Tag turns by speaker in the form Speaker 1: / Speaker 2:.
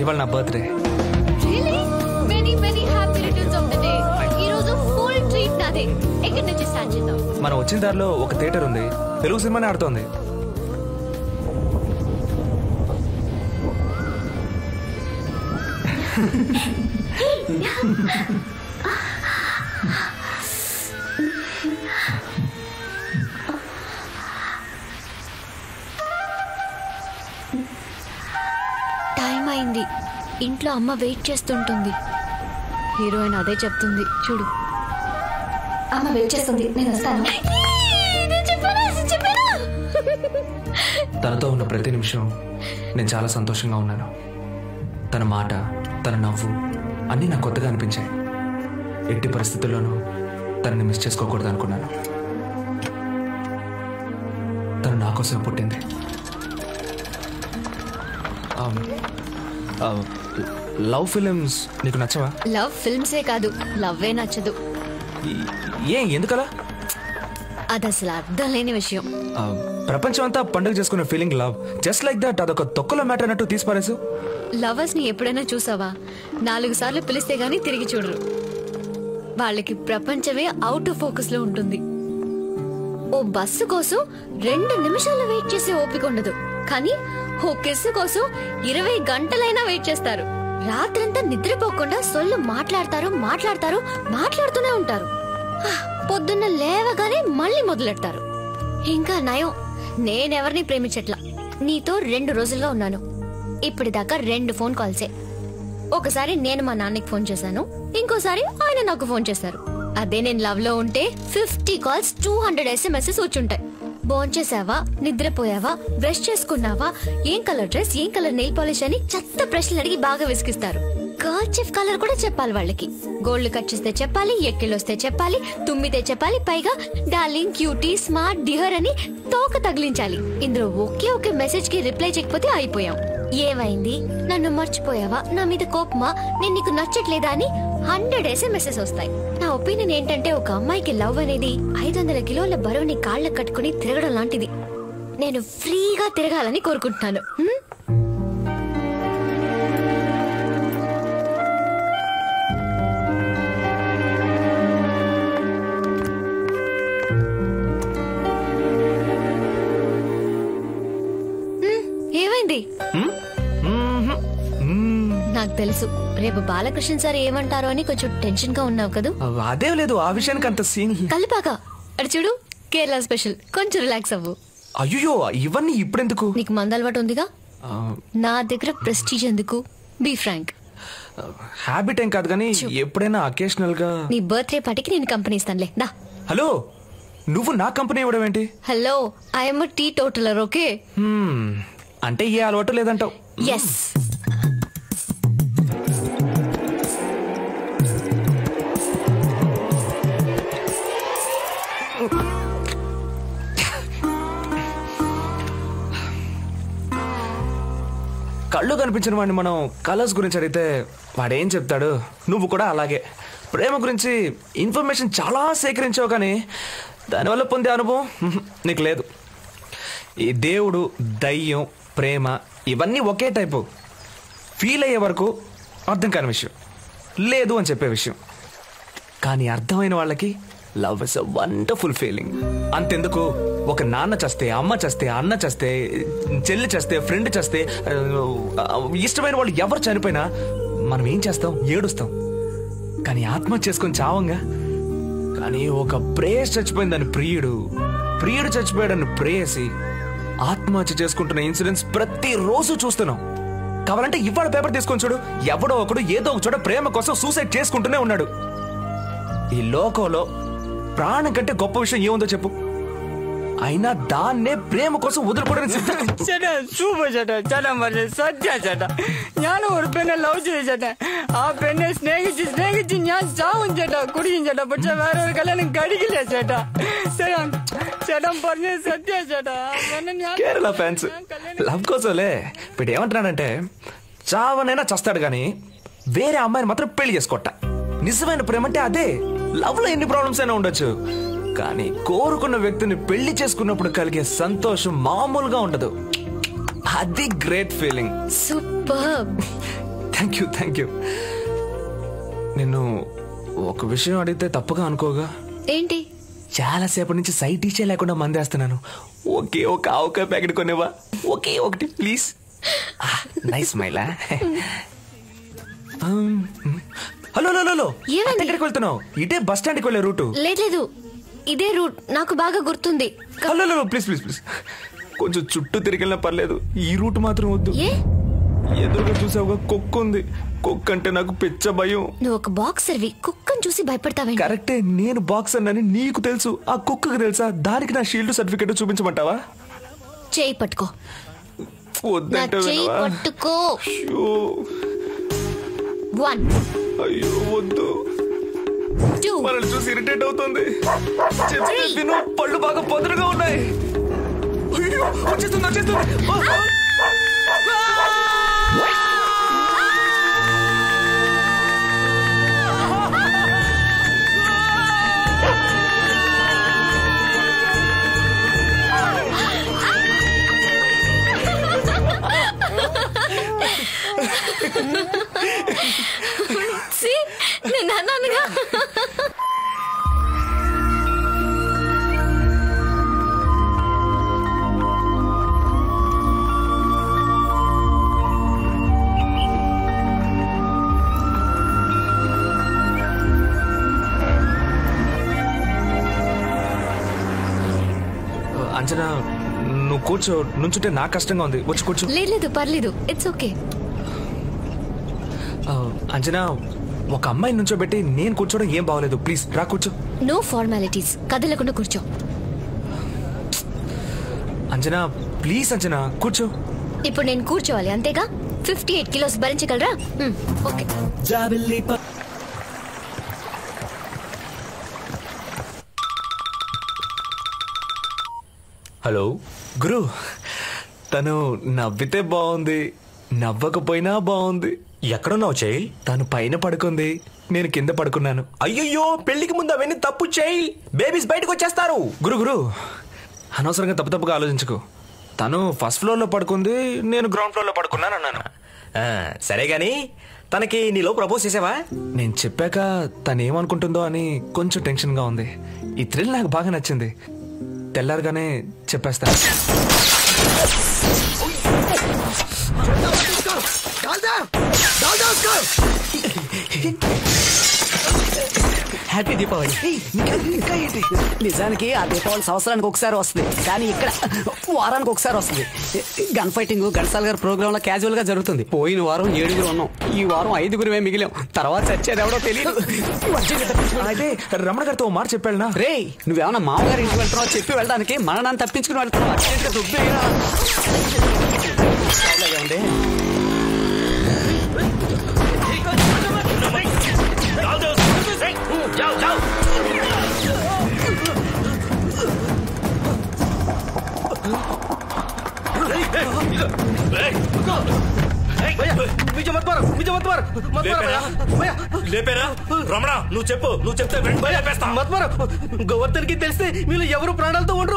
Speaker 1: ఇవాళ నా birthday
Speaker 2: really many many happy returns of the day ఈ రోజు ఫుల్ ట్రీట్ నాదే ఎక్కడి నుంచి స్టార్ట్ చేద్దాం
Speaker 1: మనం వచ్చిన దారిలో ఒక థియేటర్ ఉంది తెలుగు సినిమానే ఆడుతోంది
Speaker 2: టైం అయింది ఇంట్లో అమ్మ వెయిట్ చేస్తుంటుంది హీరోయిన్ అదే చెప్తుంది చూడు
Speaker 3: అమ్మ వెయిట్ చేస్తుంది నేను వస్తాను
Speaker 1: తనతో ఉన్న ప్రతి నిమిషం నేను చాలా సంతోషంగా ఉన్నాను తన మాట తన నవ్వు అన్నీ నాకు కొత్తగా అనిపించాయి ఎట్టి పరిస్థితుల్లోనూ తనని మిస్ చేసుకోకూడదు అనుకున్నాను తను నా కోసం పుట్టింది ఆమ్, ఆ, లవ్ ఫిలిమ్స్ నీకు నచ్చవా
Speaker 2: లవ్ ఫిల్మ్సే కాదు లవ్వే నచ్చదు
Speaker 1: ఈ- ఏ ఎందుకలా
Speaker 2: అది అసలు అర్థం లేని విషయం
Speaker 1: ఆ, ప్రపంచం అంతా పండుగ చేసుకునే feeling love just like that అదొక తొక్కలో మ్యాటర్ అన్నట్టు తీసిపారేసు
Speaker 2: లవర్స్ ని ఎప్పుడైనా చూసావా నాలుగు సార్లు పిలిస్తే గానీ తిరిగి చూడరు వాళ్ళకి ప్రపంచమే అవుట్ ఆఫ్ ఫోకస్ లో ఉంటుంది ఓ బస్సు కోసం రెండు నిమిషాలు వెయిట్ చేసే ఓపిక ఉండదు కానీ ఓ కిస్సు కోసం ఇరవై గంటలైనా వెయిట్ చేస్తారు రాత్రంతా నిద్రపోకుండా సొల్లు మాట్లాడతారు మాట్లాడతారు మాట్లాడుతూనే ఉంటారు హా, పొద్దున్న లేవగానే మళ్ళీ మొదలెడతారు ఇంకా నయం నేనెవరిని ప్రేమించట్లా నీతో రెండు రోజులుగా ఉన్నాను ఇప్పటిదాకా రెండు ఫోన్ కాల్సే ఒకసారి నేను మా నాన్నకి ఫోన్ చేశాను ఇంకోసారి ఆయన నాకు ఫోన్ చేశారు అదే నేను లవ్ లో ఉంటే fifty calls two hundred SMSs వచ్చుంటాయి భోంచేసావా నిద్రపోయావా బ్రష్ చేసుకున్నావా ఏం కలర్ డ్రెస్ ఏం కలర్ నెయిల్ పాలిష్ అని చెత్త ప్రశ్నలు అడిగి బాగా విసిగిస్తారు కర్చిఫ్ కలర్ కూడా చెప్పాలి వాళ్ళకి గోల్డ్ కట్ చేస్తే చెప్పాలి ఎక్కిళ్ళొస్తే చెప్పాలి తుమ్మితే చెప్పాలి పైగా డార్లింగ్ క్యూటీ స్మార్ట్ డిహర్ అని తోక తగిలించాలి ఇందులో ఒకే ఒకే మెసేజ్ కి రిప్లై చేయకపోతే అయిపోయాం ఏమైంది నన్ను మర్చిపోయావా నా మీద కోపమా నేను నీకు నచ్చట్లేదా అని హండ్రెడ్ ఎస్ఎంఎస్ఎస్ వస్తాయి నా ఒపీనియన్ ఏంటంటే ఒక అమ్మాయికి లవ్ అనేది ఐదు వందల కిలోల బరువుని కాళ్ళకు కట్టుకుని తిరగడం లాంటిది నేను ఫ్రీగా తిరగాలని కోరుకుంటున్నాను హ్మ్? హ్మ్, ఏమైంది నాకు తెలుసు రేపు బాలకృష్ణ సార్ ఏమంటారో అని కొంచెం టెన్షన్ గా ఉన్నావు కదూ
Speaker 1: అదే లేదు ఆ విషయానికి అంత సీన్
Speaker 2: కలిపాక అటు చూడు కేరళ స్పెషల్ కొంచెం రిలాక్స్ అవ్వు
Speaker 1: అయ్యో ఇవన్నీ ఇప్పుడెందుకు
Speaker 2: నీకు మంద అలవాటు ఉందిగా
Speaker 1: ఆ,
Speaker 2: నా దగ్గర ప్రెస్టీజ్ ఎందుకు బీ ఫ్రాంక్
Speaker 1: హ్యాబిట్ ఏం కాదు కానీ ఎప్పుడైనా అకేషనల్ గా
Speaker 2: నీ బర్త్డే పార్టీకి నేను కంపెనీ ఇస్తానులే దా
Speaker 1: హలో నువ్వు నా కంపెనీ ఇవ్వడం ఏంటి
Speaker 2: hello I'm teetotaller okay
Speaker 1: hmm, అంటే ఏ అలవాటు లేదంటావు
Speaker 2: ఎస్
Speaker 1: కళ్ళు కనిపించిన వాడిని మనం కలర్స్ గురించి అడిగితే వాడేం చెప్తాడు నువ్వు కూడా అలాగే ప్రేమ గురించి ఇన్ఫర్మేషన్ చాలా సేకరించావు కానీ దానివల్ల పొందే అనుభవం హ్మ్, నీకు లేదు ఈ దేవుడు దయ్యం ప్రేమ ఇవన్నీ ఒకే టైపు ఫీల్ అయ్యే వరకు అర్థం కాని విషయం లేదు అని చెప్పే విషయం కానీ అర్థమైన వాళ్ళకి love is a wonderful feeling అంతెందుకు ఒక నాన్న చస్తే అమ్మ చస్తే అన్న చస్తే చెల్లి చస్తే ఫ్రెండ్ చస్తే ఆ, ఇష్టమైన వాళ్ళు ఎవరు చనిపోయినా మనం ఏం చేస్తాం ఏడుస్తాం కానీ ఆత్మహత్య చేసుకొని చావంగా కానీ ఒక ప్రేయస్ చచ్చిపోయిందని ప్రియుడు ప్రియుడు చచ్చిపోయాడని ప్రేయసి ఆత్మహత్య చేసుకుంటున్న ఇన్సిడెంట్స్ ప్రతిరోజు చూస్తున్నాం కావాలంటే ఇవాళ పేపర్ తీసుకొని చూడు ఎవడో ఒకడు ఏదో ఒక చోట ప్రేమ కోసం సూసైడ్ చేసుకుంటూనే ఉన్నాడు ఈ లోకంలో ప్రాణం కంటే గొప్ప విషయం ఏముందో చెప్పు అయినా దాన్నే ప్రేమ కోసం వదులుకోవడానికి సిద్ధం
Speaker 4: ചേട്ടാ സൂപ്പർ ചേട്ടാ ചേട്ടാ പറഞ്ഞ സത്യ ചേട്ടാ ഞാൻ ഒരു പെണ്ണെ ലവ് ചെയ്തു ചേട്ടാ ആ പെണ്ണെ സ്നേഹിച്ച് സ്നേഹിച്ച് ഞാൻ ചാവും ചേട്ടാ കുടിക്കും ചേട്ടാ പക്ഷെ വേറെ ഒരു കല്യാണം കഴിക്കില്ല ചേട്ടാ ചേട്ടാ ചേട്ടാ പറഞ്ഞ സത്യ ചേട്ടാ ആ പെണ്ണെ ഞാൻ
Speaker 1: కేరళ ఫ్యాన్స్ లవ్ కోసంలే ఇప్పుడు ఏమంటున్నాడంటే చావనైనా చస్తాడు కానీ వేరే అమ్మాయిని మాత్రం పెళ్లి చేసుకోట నిజమైన ప్రేమ అంటే అదే లవ్ లో ఎన్ని ప్రాబ్లమ్స్ అయినా ఉండొచ్చు కానీ కోరుకున్న వ్యక్తిని పెళ్లి చేసుకున్నప్పుడు కలిగే సంతోషం మామూలుగా ఉండదు అది great feeling
Speaker 2: super
Speaker 1: thank you thank you నిన్ను ఒక విషయం అడిగితే తప్పుగా అనుకోగా
Speaker 2: ఏంటి
Speaker 1: చాలాసేపటి నుంచి సైట్ ఇచ్చే లేకుండా మందేస్తున్నాను ఒకే ఒక ఆవకాయ ప్యాకెట్ కొనేవా ఒకే ఒకటి ప్లీజ్ నైస్ మైలా హలో హలో హలో
Speaker 2: ఏమైంది?
Speaker 1: ఎక్కడికి వెళ్తున్నావు ఇటే బస్ స్టాండ్కి వెళ్ళే రూటు
Speaker 2: లేదు లేదు ఇదే రూట్ నాకు బాగా గుర్తుంది క-
Speaker 1: hello hello please please please కొంచెం చుట్టూ తిరిగినా పర్లేదు ఈ రూట్ మాత్రం వద్దు
Speaker 2: ఏ
Speaker 1: ఎదురుగా చూసావుగా కుక్క ఉంది కుక్క అంటే నాకు పిచ్చ భయం
Speaker 2: నువ్వు ఒక బాక్సర్వి కుక్కను చూసి భయపడతావేంటి
Speaker 1: కరెక్టే నేను బాక్స్ అన్నని నీకు తెలుసు ఆ కుక్కకు తెలుసా దానికి నా షీల్డ్ సర్టిఫికెట్ చూపించమంటావా
Speaker 2: చేయి పట్టుకో నా
Speaker 1: వద్దంటే
Speaker 2: చేయి
Speaker 1: వినవా?
Speaker 2: పట్టుకో
Speaker 1: అయ్యో
Speaker 2: వన్
Speaker 1: అయ్యో వద్దు
Speaker 2: టూ
Speaker 1: మనల్ని చూసి ఇరిటేట్ అవుతుంది చెప్పేది విను పళ్ళు బాగా పొదరుగా ఉన్నాయి అయ్యో వచ్చేస్తుంది వచ్చేస్తుంది ఆ, ఆ.
Speaker 2: See? నేను అన్నానుగా
Speaker 1: అంజనా నువ్వు కూర్చో నుంచుంటే నాకు కష్టంగా ఉంది వచ్చి కూర్చో
Speaker 2: లేదు లేదు పర్లేదు ఇట్స్ ఓకే
Speaker 1: ఆ, అంజనా ఒక అమ్మాయిని నుంచోబెట్టి నేను కూర్చోవడం ఏం బాగోలేదు ప్లీజ్ రా కూర్చో
Speaker 2: నో ఫార్మాలిటీస్ కదలకుండా కూర్చో
Speaker 1: అంజనా ప్లీజ్ అంజనా కూర్చో
Speaker 2: ఇప్పుడు నేను కూర్చోవాలి అంతేగా ఫిఫ్టీ ఎయిట్ కిలోస్ భరించగలరా మ్, ఓకే
Speaker 1: హలో గురు తను నవ్వితే బాగుంది నవ్వకపోయినా బాగుంది
Speaker 5: ఎక్కడున్నావు చేయి
Speaker 1: తను పైన పడుకుంది నేను కింద పడుకున్నాను
Speaker 5: అయ్యయ్యో పెళ్లికి ముందు అవన్నీ తప్పు చేయి బేబీస్ బయటకు వచ్చేస్తారు
Speaker 1: గురు గురు అనవసరంగా తప్పు తప్పుగా ఆలోచించుకో తను ఫస్ట్ ఫ్లోర్ లో పడుకుంది నేను గ్రౌండ్ ఫ్లోర్ లో పడుకున్నాను అన్నాను
Speaker 5: ఆ, సరే గాని తనకి నీలో ప్రపోజ్ చేసావా
Speaker 1: నేను చెప్పాక తను ఏమనుకుంటుందో అని కొంచెం టెన్షన్ గా ఉంది ఈ థ్రిల్ నాకు బాగా నచ్చింది తెల్లారగానే చెప్పేస్తాను
Speaker 6: హ్యాపీ దీపావళి నిజానికి ఆ దీపావళి సంవత్సరానికి ఒకసారి వస్తుంది కానీ ఇక్కడ వారానికి ఒకసారి వస్తుంది గన్ ఫైటింగ్ గన్సాల్ గారి ప్రోగ్రామ్ లో క్యాజువల్ గా జరుగుతుంది పోయిన వారం ఏడుగురు ఉన్నాం ఈ వారం ఐదుగురమే మిగిలాం తర్వాత చచ్చేది ఎవడో తెలియదు
Speaker 1: అయితే రమణ గారితో ఓ మాట చెప్పాడునా
Speaker 6: రే నువ్వేమన్నా మామగారి ఇంటికి వెళ్తున్నావు చెప్పి వెళ్ళడానికి మననాన్ని తప్పించుకుని వెళ్తున్నావు అర్జెంట్గా దుబ్బేయరా. చావులాగా ఉంది.
Speaker 5: లేపేరా రమణ నువ్వు చెప్పు నువ్వు చెప్తే వెంటనే లేపేస్తా.
Speaker 7: గోవర్ధన్ కి తెలిస్తే వీళ్ళు ఎవరు ప్రాణాలతో ఉండరు